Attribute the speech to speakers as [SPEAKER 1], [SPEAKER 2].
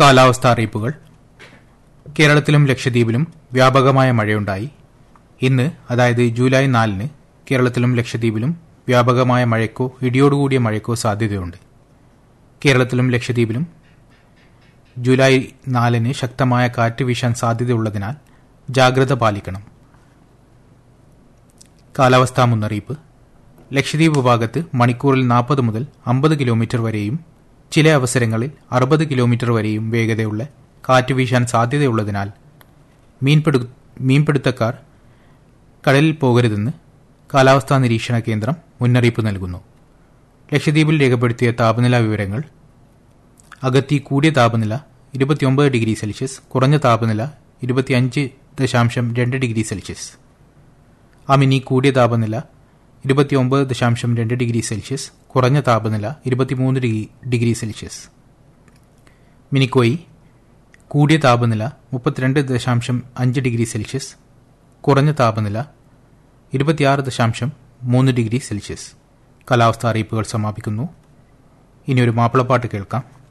[SPEAKER 1] കാലാവസ്ഥാ അറിയിപ്പുകൾ കേരളത്തിലും ലക്ഷദ്വീപിലും വ്യാപകമായ മഴയുണ്ടായി ഇന്ന് അതായത് ജൂലൈ നാലിന് കേരളത്തിലും ലക്ഷദ്വീപിലും വ്യാപകമായ മഴയ്ക്കോ ഇടിയോടുകൂടിയ മഴയ്ക്കോ സാധ്യതയുണ്ട് കേരളത്തിലും ലക്ഷദ്വീപിലും ജൂലൈ നാലിന് ശക്തമായ കാറ്റ് വീശാൻ സാധ്യതയുള്ളതിനാൽ ജാഗ്രത പാലിക്കണം കാലാവസ്ഥാ മുന്നറിയിപ്പ് ലക്ഷദ്വീപ് ഭാഗത്ത് മണിക്കൂറിൽ നാൽപ്പത് മുതൽ അമ്പത് കിലോമീറ്റർ വരെയും ചില അവസരങ്ങളിൽ അറുപത് കിലോമീറ്റർ വരെയും വേഗതയുള്ള കാറ്റ് വീശാൻ സാധ്യതയുള്ളതിനാൽ മീൻപിടു മീൻപിടുത്തക്കാർ കടലിൽ പോകരുതെന്ന് കാലാവസ്ഥാ നിരീക്ഷണ കേന്ദ്രം മുന്നറിയിപ്പ് നൽകുന്നു ലക്ഷദ്വീപിൽ രേഖപ്പെടുത്തിയ താപനില വിവരങ്ങൾ അഗത്തി കൂടിയ താപനില ഇരുപത്തിയൊമ്പത് ഡിഗ്രി സെൽഷ്യസ് കുറഞ്ഞ താപനില ഇരുപത്തിയഞ്ച് ദശാംശം രണ്ട് ഡിഗ്രി സെൽഷ്യസ് അമിനി കൂടിയ താപനില ഇരുപത്തിയൊമ്പത് ദശാംശം രണ്ട് ഡിഗ്രി സെൽഷ്യസ് കുറഞ്ഞ താപനില ഇരുപത്തിമൂന്ന് ഡിഗ്രി ഡിഗ്രി സെൽഷ്യസ് മിനിക്കോയി കൂടിയ താപനില മുപ്പത്തിരണ്ട് ദശാംശം അഞ്ച് ഡിഗ്രി സെൽഷ്യസ് കുറഞ്ഞ താപനില ഇരുപത്തിയാറ് ദശാംശം മൂന്ന് ഡിഗ്രി സെൽഷ്യസ് കാലാവസ്ഥാ അറിയിപ്പുകൾ സമാപിക്കുന്നു ഇനി ഒരു മാപ്പിളപ്പാട്ട് കേൾക്കാം